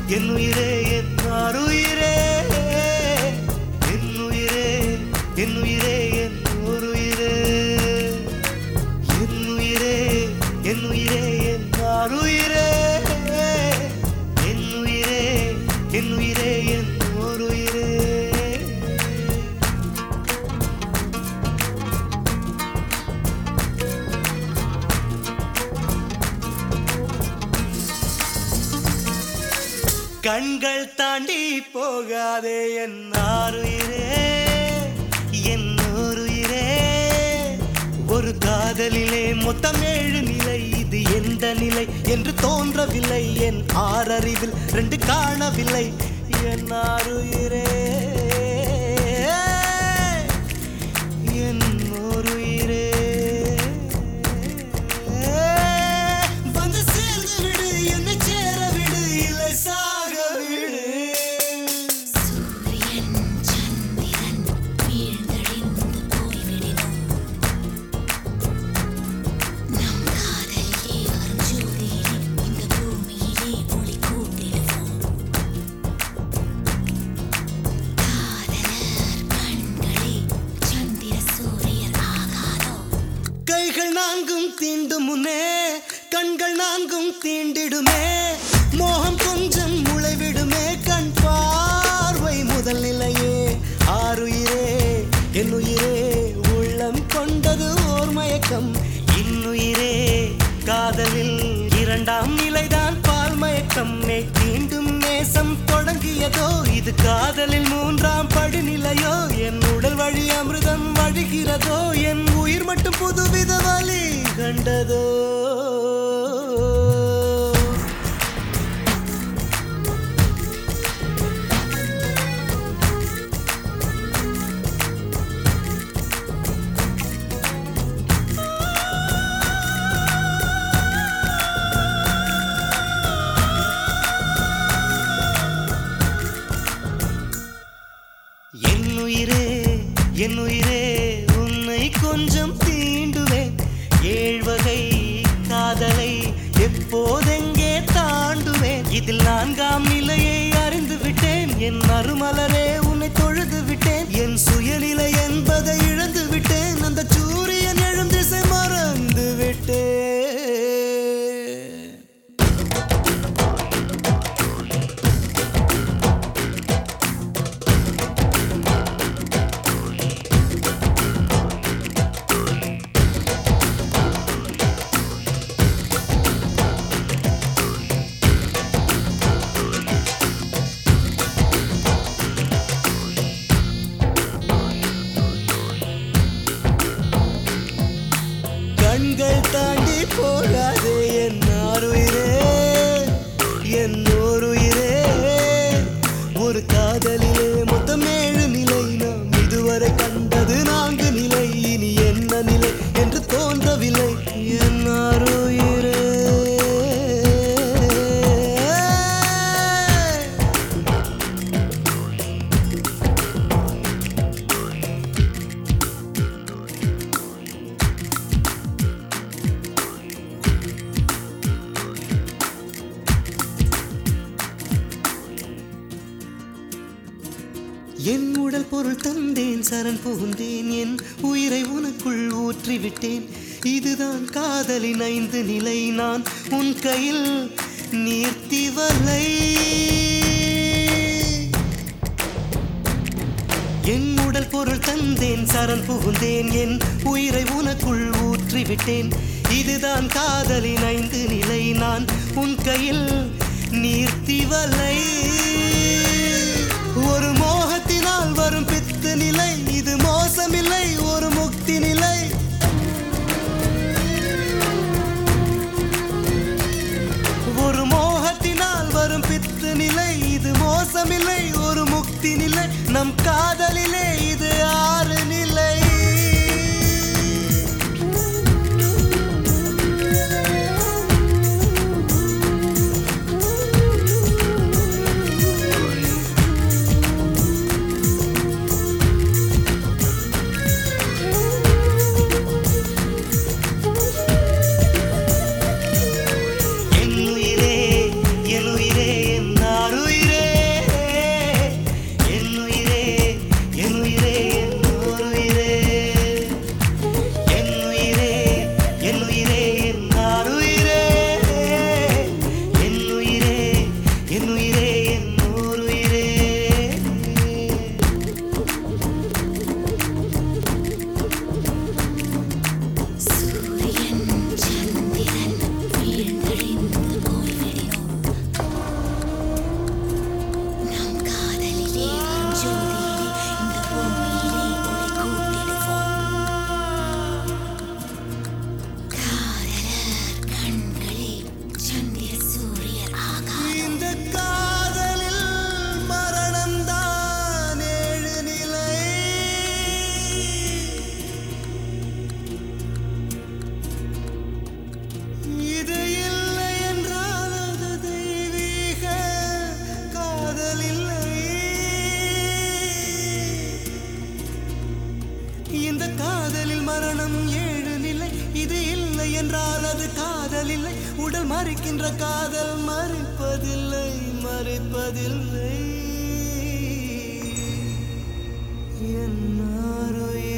என் உயிரே என் ஆருயிரே என் உயிரே என் உயிரே என் ஒரு உயிரே என் உயிரே என் உயிரே என் ஆருயிரே என் உயிரே என் உயிரே என் ஒரு உயிரே கண்கள் தாண்டி போகாதே என் ஆறுயிரே என் ஓருயிரே ஒரு காதலிலே மொத்தம் ஏழு நிலை இது எந்த நிலை என்று தோன்றவில்லை என் ஆறறிவில் ரெண்டு காணவில்லை என் ஆறுயிரே என் ஓருயிரே வந்து சேர்ந்து விடு என்னை சேர விடு இல்லை சாக விடு சூரியன் சந்திரன் வீழ்ந்தடிந்து போய்விடினும் நம் காதலிலே வரும் ஜோதியிலே இந்த பூமியிலே ஒளி கூட்டிடுவோம் காதலர் கண்களே சந்திர சூரியர் ஆகாதோ கைகள் நான்கும் தீண்டும் முன்னே கண்கள் நான்கும் தீண்டிடுமே மோகம் கொஞ்சம் முளைவிடுமே கண் பார்வை முதல் நிலையே ஆறுயிரே என் உயிரே உள்ளம் கொண்டது ஓர் மயக்கம் இன்னுயிரே காதலில் இரண்டாம் நிலைதான் பால் மயக்கம் மே தீண்டும் நேசம் தொடங்கியதோ இது காதலில் மூன்றாம் படிநிலையோ என் உடல் வழி அமிர்தம் வழிகிறதோ என் உயிர் மட்டும் புதுவித வழி கண்டதோ என் உயிரே என் உயிரே உன்னை கொஞ்சம் தீண்டுவேன் ஏழ்வகை காதலை எப்போதெங்கே தாண்டுவேன் இதில் நான்காம் நிலையை அறிந்து விட்டேன் என் மறுமலரே உன்னை தொழுது விட்டேன் என் சுயநிலை என்பதை இழந்து விட்டேன் அந்த சூரியன் எழும் திசை மறந்து விட்டேன் கண்கள் தாண்டி போகாதே என் ஆறுயிரே என் ஓருயிரே ஒரு காதலிலே மொத்தம் ஏழு நிலை நாம் இதுவரை கண்டது நான்கு நிலை இனி என்ன நிலை என்று தோன்றவில்லை என் ஆறுயிரே என் உடல் பொருள் தந்தேன் சரண் புகுந்தேன் என் உயிரை உனக்குள் ஊற்றிவிட்டேன் இதுதான் காதலின் ஐந்து நிலை நான் உன் கையில் நீர்த்தி வலை என் உடல் பொருள் தந்தேன் சரண் புகுந்தேன் என் உயிரை உனக்குள் ஊற்றிவிட்டேன் இதுதான் காதலின் ஐந்து நிலை நான் உன் கையில் நீர்த்தி வலை ஒரு மோகத்தினால் வரும் பித்து நிலை இது மோசமில்லை ஒரு முக்தி நிலை ஒரு மோகத்தினால் வரும் பித்து நிலை இது மோசமில்லை ஒரு முக்தி நிலை நம் காதலிலே இது ஆறு நிலை என் உயிரே என் உயிரே என் ஆறு உடல் மறைக்கின்ற காதல் மறைப்பதில்லை மறைப்பதில்லை என்னாருயிர்